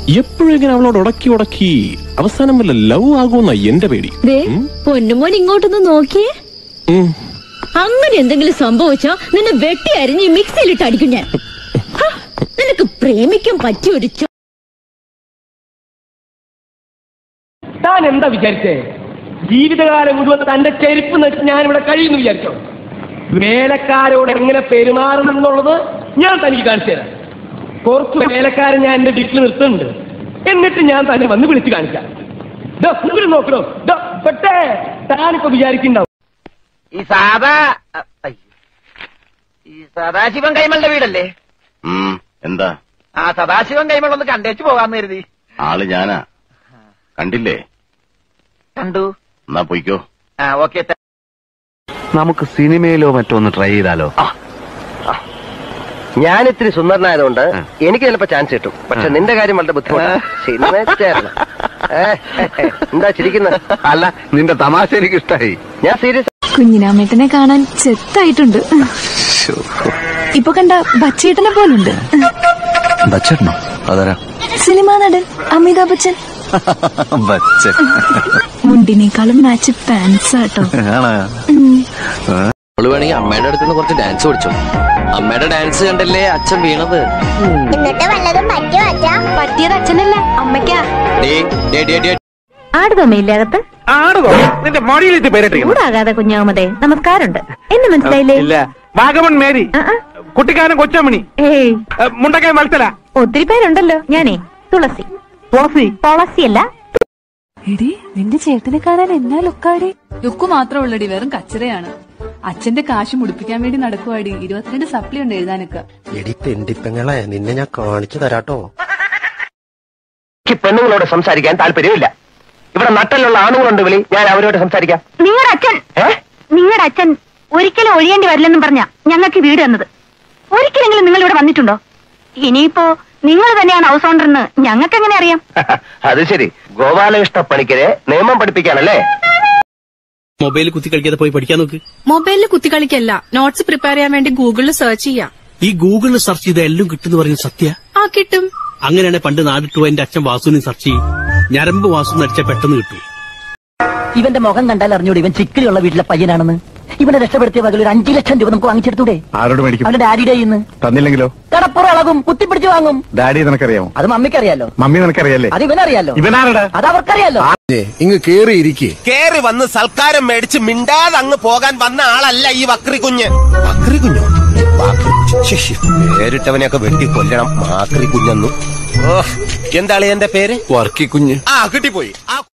എപ്പോഴും ഇങ്ങനെ അവളോട് ഉടക്കി ഉടക്കി അവസാനം വല്ല ലവ് ആകുമെന്ന എന്റെ പേടി ദേ പൊന്നുമോൻ ഇങ്ങോട്ടൊന്ന് നോക്കിയേ ഉം. അങ്ങനെ എന്തെങ്കിലും സംഭവിച്ചാ നിന്നെ വെട്ടി അരിഞ്ഞ് ഈ മിക്സിയിലിട്ട് അടിക്കും ഞാൻ ഹ, നിനക്ക് പ്രേമിക്കാൻ പറ്റിയ ഒരു ചോ- താൻ എന്താ വിചാരിച്ചേ ജീവിതകാലം മുഴുവൻ തന്റെ ചെരുപ്പ് നച്ച് ഞാൻ ഇവിടെ കഴിയുന്നു വിചാരിച്ചോ വേലക്കാരോട് എങ്ങനെ പെരുമാറണം എന്നുള്ളത് ഞാൻ തനിക്ക് കാണിച്ചു തരാം കുറച്ച് വേലക്കാരെ ഞാൻ എന്റെ വീട്ടിൽ നിർത്തുന്നുണ്ട് എന്നിട്ട് ഞാൻ തന്നെ വന്ന് വിളിച്ചു കാണിക്കാം ദാ, ഇവര് നോക്കണോ ദാ, പെട്ടേ താനിപ്പോ വിചാരിക്കുന്നുണ്ടാവും ഈ സാധാ അയ്യോ. ഈ സദാശിവൻ കൈമളുടെ വീടല്ലേ ഉം, എന്താ ആ സദാശിവൻ കൈമൾ ഒന്ന് കണ്ടേച്ചു പോകാന്ന് കരുതി ആള് ഞാനാ കണ്ടില്ലേ കണ്ടു എന്നാ പൊയ്ക്കോ ആ ഓക്കെ നമുക്ക് സിനിമയിലോ മറ്റോ ഒന്ന് ട്രൈ ചെയ്താലോ ഞാൻ ഇത്തിരി സുന്ദരനായതുകൊണ്ട് എനിക്ക് ചിലപ്പോ ചാൻസ് കിട്ടും പക്ഷെ നിന്റെ കാര്യം വളരെ ബുദ്ധിമുട്ടാണ് സിനിമ ചേരണം ഏ, ഏ, ഏ, എന്താ ചിരിക്കുന്നത് അല്ല നിന്റെ തമാശ എനിക്ക് ഇഷ്ടായി ഞാൻ സീരിയസ് കുഞ്ഞിനാമേട്ടനെ കാണാൻ ചെത്തായിട്ടുണ്ട് ഇപ്പൊ കണ്ട ബച്ചേട്ടനെ പോലുണ്ട് ബച്ചേട്ടനോ അതാരാ സിനിമാ നടൻ അമിതാഭ് ബച്ചൻ ബച്ചൻ മുണ്ടിനേക്കാളും മാച്ച് പാൻസ് ആട്ടോ അവള് വേണമെങ്കിൽ അമ്മയുടെ അടുത്ത് നിന്ന് കുറച്ച് ഡാൻസ് പഠിച്ചു അമ്മയുടെ ഡാൻസ് കണ്ടല്ലേ അച്ഛൻ വീണത് എന്നിട്ട് വല്ലതും പറ്റിയോ അച്ഛാ പറ്റിയത് അച്ഛനല്ല അമ്മയ്ക്കാ ഡേ, ഡേ, ഡേ, ഡേ. ആടുതോമയില്ലകത്ത് നിന്റെ മടിയിലിട്ട് പേരിട്ടിരിക്കുന്നു ചൂടാകാതെ കുഞ്ഞാമതേ നമസ്കാരമുണ്ട് എന്ന് മനസ്സിലായില്ലേ ഇല്ല വാഗമൺ മേരി ആ, ആ. കുട്ടിക്കാരൻ കൊച്ചമണി ഏയ് മുണ്ടക്കൈ മത്സല ഒത്തിരി പേരുണ്ടല്ലോ ഞാനേ തുളസി തുളസി തുളസിയല്ല എടി നിന്റെ ചേട്ടനെ കാണാൻ എന്നാ ലുക്കാടി ലുക്ക് മാത്രമുള്ളടി വെറും കച്ചറയാണ് അച്ഛന്റെ കാശ് മുടിപ്പിക്കാൻ വേണ്ടി നടക്കുവാടി ഇരുപത്തിരണ്ട് സപ്ലി ഉണ്ട് എഴുതാനൊക്കെ എടി പെണ്ടിപ്പെങ്ങളെ നിന്നെ ഞാൻ കാണിച്ചു തരാട്ടോ എനിക്ക് പെണ്ണുങ്ങളോട് സംസാരിക്കാൻ താല്പര്യമില്ല ഇവിടെ നട്ടലുള്ള ആണുങ്ങളുണ്ട് വിളി ഞാൻ അവരോട് സംസാരിക്കാം നിങ്ങളുടെ അച്ഛൻ ഏ നിങ്ങളുടെ അച്ഛൻ ഒരിക്കലും ഒഴിയേണ്ടി വരില്ലെന്നും പറഞ്ഞ ഞങ്ങൾക്ക് വീട് തന്നത് ഒരിക്കലെങ്കിലും നിങ്ങൾ ഇവിടെ വന്നിട്ടുണ്ടോ ഇനിയിപ്പോ നിങ്ങൾ തന്നെയാണ് ഹൗസ് ഓണർ എന്ന് ഞങ്ങൾക്ക് എങ്ങനെ അറിയാം അത് ശരി ഗോപാലകൃഷ്ണ പണിക്കരെ നിയമം പഠിപ്പിക്കാനല്ലേ മൊബൈൽ കുത്തി കളിക്കാതെ പോയി പഠിക്കാൻ നോക്ക് മൊബൈലിൽ കുത്തിക്കളിക്കല്ല നോട്ട്സ് പ്രിപ്പയർ ചെയ്യാൻ വേണ്ടി ഗൂഗിളിൽ സെർച്ച് ചെയ്യാം ഈ ഗൂഗിളിൽ സെർച്ച് ചെയ്ത എല്ലാം കിട്ടുന്ന പറയുന്നത് സത്യ ആ കിട്ടും അങ്ങനെയാണ് പണ്ട് നാടിട്ടു എന്റെ അച്ഛൻ വാസുവിനെ സെർച്ച് ചെയ്യും ഞരമ്പ് വാസു നടിച്ചാൽ പെട്ടെന്ന് കിട്ടും ഇവന്റെ മുഖം കണ്ടാൽ അറിഞ്ഞൂടെ ഇവൻ ചിക്കിലുള്ള വീട്ടിലെ പയ്യനാണെന്ന് ഇവനെ രക്ഷപ്പെടുത്തിയ വകയിൽ ഒരു അഞ്ചു ലക്ഷം രൂപ നമുക്ക് വാങ്ങിച്ചെടുത്തൂടെ ആരോട് മേടിക്കും അവന്റെ ഡാഡിയുടെ ഇന്ന് തന്നില്ലെങ്കിലോ കടപ്പുറം ഇളകും കുത്തിപ്പിടിച്ച് വാങ്ങും ഡാഡി നിനക്കറിയാമോ അത് മമ്മിക്കറിയാലോ മമ്മി നിനക്കറിയാലേ അത് ഇവനറിയാലോ ഇവനാരടാ അത് അവർക്കറിയാലോ ഇങ്ങ് കേറി ഇരിക്കേ കേറി വന്ന് സൽക്കാരം മേടിച്ച് മിണ്ടാതെ അങ്ങ് പോകാൻ വന്ന ആളല്ല ഈ വക്രി കുഞ്ഞ് വക്രി കുഞ്ഞോ പേരിട്ടവനെയൊക്കെ വെട്ടി കൊല്ലണം മാക്രി കുഞ്ഞെന്നു ഓ എന്താണ് എന്റെ പേര് വർക്കി കുഞ്ഞ് ആ കിട്ടിപ്പോയി ആ